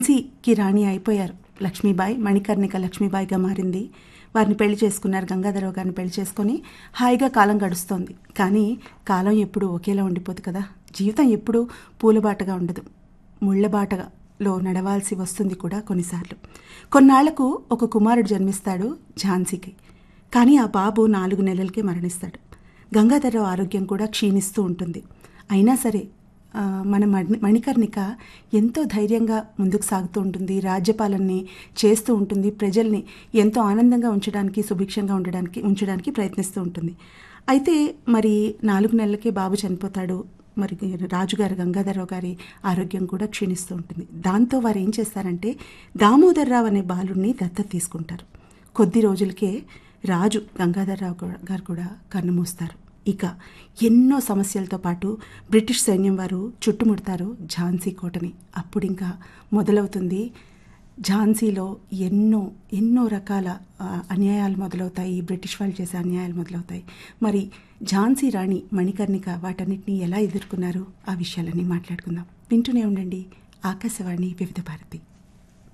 ఝాన్సీకి రాణి అయిపోయారు లక్ష్మీబాయి మణికర్ణిక లక్ష్మీబాయిగా మారింది వారిని పెళ్లి చేసుకున్నారు గంగాధరరావు గారిని పెళ్లి చేసుకొని హాయిగా కాలం గడుస్తోంది కానీ కాలం ఎప్పుడు ఒకేలా ఉండిపోదు కదా జీవితం ఎప్పుడూ పూలబాటగా ఉండదు ముళ్ళబాటలో నడవాల్సి వస్తుంది కూడా కొన్నిసార్లు కొన్నాళ్లకు ఒక కుమారుడు జన్మిస్తాడు ఝాన్సీకి కానీ ఆ బాబు నాలుగు నెలలకే మరణిస్తాడు గంగాధరరావు ఆరోగ్యం కూడా క్షీణిస్తూ ఉంటుంది అయినా సరే ఆ, మన మణి మణికర్ణిక ఎంతో ధైర్యంగా ముందుకు సాగుతూ ఉంటుంది రాజ్యపాలనని చేస్తూ ఉంటుంది ప్రజల్ని ఎంతో ఆనందంగా ఉంచడానికి సుభిక్షంగా ఉండడానికి ఉంచడానికి ప్రయత్నిస్తూ ఉంటుంది అయితే మరి నాలుగు నెలలకే బాబు చనిపోతాడు మరి రాజుగారు గంగాధరరావు గారి ఆరోగ్యం కూడా క్షీణిస్తూ ఉంటుంది దాంతో వారు ఏం చేస్తారంటే దామోదర్రావు అనే బాలుడిని దత్తత తీసుకుంటారు కొద్ది రోజులకే రాజు గంగాధరరావు గా- గారు కూడా కన్నుమూస్తారు ఇక ఎన్నో సమస్యలతో పాటు బ్రిటిష్ సైన్యం వారు చుట్టుముడతారు ఝాన్సీ కోటని అప్పుడు ఇంకా మొదలవుతుంది ఝాన్సీలో ఎన్నో ఎన్నో రకాల ఆ, అన్యాయాలు మొదలవుతాయి బ్రిటిష్ వాళ్ళు చేసే అన్యాయాలు మొదలవుతాయి మరి ఝాన్సీ రాణి మణికర్ణిక వాటన్నిటిని ఎలా ఎదుర్కొన్నారు ఆ విషయాలన్నీ మాట్లాడుకుందాం వింటూనే ఉండండి ఆకాశవాణి వివిధ భారతి